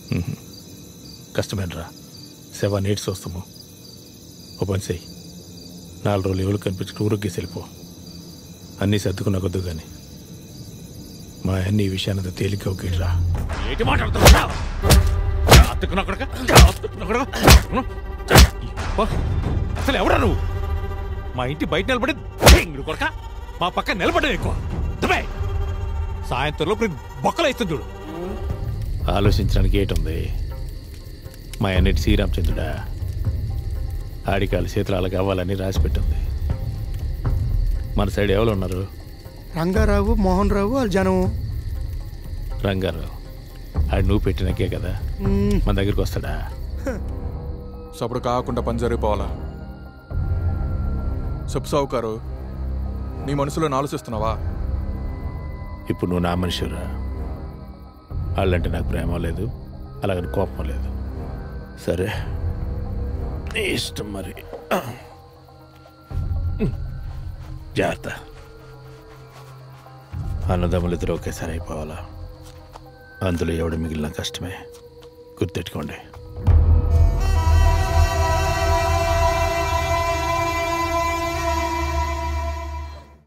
కష్టమేనరా seven eights వస్తాము ఓ పని చెయ్యి నాలుగు రోజులు ఎవరు కనిపించుకుని ఊరికి వెళ్ళిపో అన్నీ సర్దుకున్న కొద్దు కానీ మా అన్ని ఈ విషయాన్ని తేలిక ఒకేట్రా ఏంటి మాట్లాడుతున్నా అసలు ఎవడా నువ్వు మా ఇంటి బయట నిలబడి ఇంగుడు కొడక మా పక్క నిలబడే ఎక్కువ దుబాయ్ సాయంత్రంలో బొక్కలు ఇస్తుంది చూడు ఆలోచించడానికి ఏటుంది మా అన్నిటి శ్రీరామచంద్రుడా ఆడికాలు చేతులు కావాలని రాసి పెట్టింది మన సైడ్ ఎవరు ఉన్నారు రంగారావు మోహన్ రావు వాళ్ళ జనం రంగారావు ఆడు నువ్వు పెట్టినాకే కదా మ్మ్. మన దగ్గరికి వస్తాడా సప్పుడు కాకుండా పని జరిగిపోవాలా చెప్పు సావుకారు నీ మనసులో ఆలోచిస్తున్నావా ఇప్పుడు నువ్వు నా మనిషిరా వాళ్ళంటే నాకు ప్రేమ లేదు అలాగని కోపం లేదు సరే నీ ఇష్టం మరి జాగ్రత్త అన్నదమ్ములిద్దరూ ఒకేసారి అయిపోవాలా అందులో ఎవడు మిగిలిన కష్టమే గుర్తెట్టుకోండి